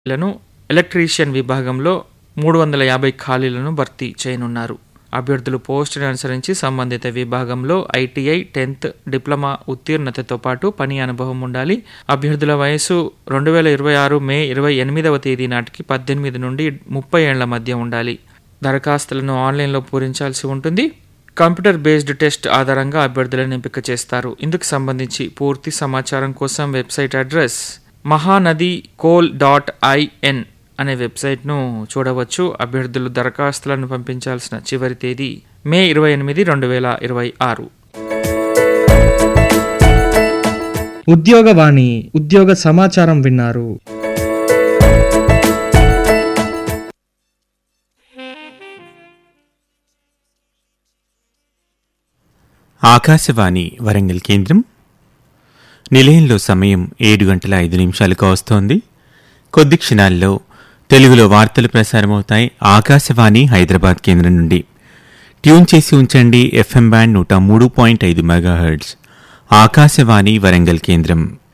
లను ఎలక్ట్రీషియన్ విభాగంలో మూడు వందల యాభై ఖాళీలను భర్తీ చేయనున్నారు అభ్యర్థులు పోస్టును అనుసరించి సంబంధిత విభాగంలో ఐటీఐ టెన్త్ డిప్లొమా ఉత్తీర్ణతతో పాటు పని అనుభవం ఉండాలి అభ్యర్థుల వయసు రెండు వేల ఇరవై ఆరు మే ఇరవై ఎనిమిదవ తేదీ నాటికి పద్దెనిమిది నుండి ముప్పై ఏళ్ల మధ్య ఉండాలి దరఖాస్తులను ఆన్లైన్లో పూరించాల్సి ఉంటుంది కంప్యూటర్ బేస్డ్ టెస్ట్ ఆధారంగా అభ్యర్థులను ఎంపిక చేస్తారు ఇందుకు సంబంధించి పూర్తి సమాచారం కోసం website address Mahanadi coal dot I N అనే వెబ్సైట్ను చూడవచ్చు అభ్యర్థులు దరఖాస్తులను పంపించాల్సిన చివరి తేదీ మే ఇరవై ఎనిమిది రెండు వేల ఇరవై ఆరు ఉద్యోగవాణి ఉద్యోగ సమాచారం విన్నారు ఆకాశవాణి వరంగల్ కేంద్రం నిలయంలో సమయం ఏడు గంటల ఐదు నిమిషాలకు వస్తోంది కొద్ది క్షణాల్లో తెలుగులో వార్తలు ప్రసారమవుతాయి ఆకాశవాణి హైదరాబాద్ కేంద్రం నుండి ట్యూన్ చేసి ఉంచండి ఎఫ్ఎం బ్యాండ్ నూట మూడు పాయింట్ ఐదు మెగాహెర్ట్జ్ ఆకాశవాణి వరంగల్ కేంద్రం